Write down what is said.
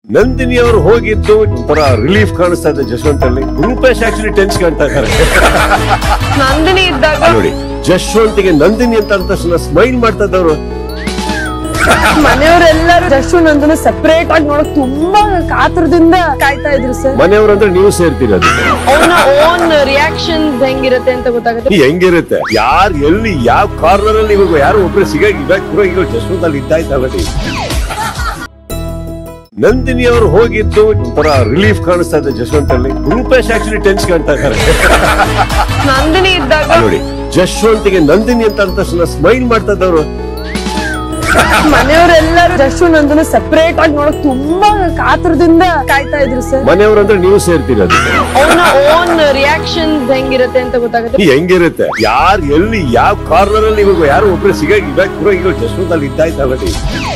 ನಂದಿನಿ ಅವರು ಹೋಗಿದ್ದು ಒಂಥರ ರಿಲೀಫ್ ಕಾಣಿಸ್ತಾ ಇದೆ ಜಶ್ವಂತ್ ಅಲ್ಲಿ ರೂಪೇಶ್ ಆಕ್ಚುಲಿ ಟೆನ್ಸ್ ಕಾಣ್ತಾ ಇದ್ದಾರೆ ನಂದಿನಿ ಇದ್ದಾಗ ನೋಡಿ ಜಶ್ವಂತ್ಗೆ ನಂದಿನಿ ಅಂತ ಅಂದ ತಕ್ಷಣ ಸ್ಮೈಲ್ ಮಾಡ್ತಾ ಇದ್ದವರು ಮನೆಯವರೆಲ್ಲರೂ ಜಶು ನಂದನ ಸೆಪರೇಟ್ ಆಗಿ ನೋಡಕ್ ತುಂಬಾ ಕಾತರದಿಂದ ಕಾಯ್ತಾ ಇದ್ರು ಸರ್ ಮನೆಯವ್ರಂದ್ರೆ ನೀವು ಸೇರ್ತೀರಿ ಅದಕ್ಕೆ ಅವನ ಓನ್ ರಿಯಾಕ್ಷನ್ ಹೆಂಗಿರುತ್ತೆ ಅಂತ ಗೊತ್ತಾಗುತ್ತೆ ಈ ಹೆಂಗಿರುತ್ತೆ ಯಾರು ಎಲ್ಲಿ ಯಾವ ಕಾರ್ನರ್ ಅಲ್ಲಿ ಇವಾಗ ಯಾರು ಒಬ್ರು ಸಿಗಾಗಿ ಇವಾಗ ಪೂರ ಈಗ ಜಶ್ವಂತ್ ಅಲ್ಲಿ ಇದ್ದಾಯ್ತು already. ನಂದಿನಿ ಅವರು ಹೋಗಿದ್ದು ಒಂಥರ ರಿಲೀಫ್ ಕಾಣಿಸ್ತಾ ಇದೆ ಜಶ್ವಂತ್ ಅಲ್ಲಿ ರೂಪೇಶ್ ಆಕ್ಚುಲಿ ಟೆನ್ಸ್ ಕಾಣ್ತಾ ಇದ್ದಾರೆ ನಂದಿನಿ ಇದ್ದಾಗ ನೋಡಿ ಜಶ್ವಂತ್ಗೆ ನಂದಿನಿ ಅಂತ ಅಂದ ತಕ್ಷಣ ಸ್ಮೈಲ್ ಮಾಡ್ತಾ ಇದ್ದವರು ಮನೆಯವರೆಲ್ಲರೂ ಜಶು ನಂದನ ಸೆಪರೇಟ್ ಆಗಿ ನೋಡಕ್ ತುಂಬಾ ಕಾತರದಿಂದ ಕಾಯ್ತಾ ಇದ್ರು ಸರ್ ಮನೆಯವ್ರಂದ್ರೆ ನೀವು ಸೇರ್ತೀರಿ ಅದಕ್ಕೆ ಅವನ ಓನ್ ರಿಯಾಕ್ಷನ್ ಹೆಂಗಿರುತ್ತೆ ಅಂತ ಗೊತ್ತಾಗುತ್ತೆ ಈ ಹೆಂಗಿರುತ್ತೆ ಯಾರು ಎಲ್ಲಿ ಯಾವ ಕಾರ್ನರ್ ಅಲ್ಲಿ ಇವಾಗ ಯಾರು ಒಬ್ರು ಸಿಗಾಗಿ ಇವಾಗ ಪೂರ ಈಗ ಜಶ್ವಂತ್ ಅಲ್ಲಿ ಇದ್ದಾಯ್ತು already.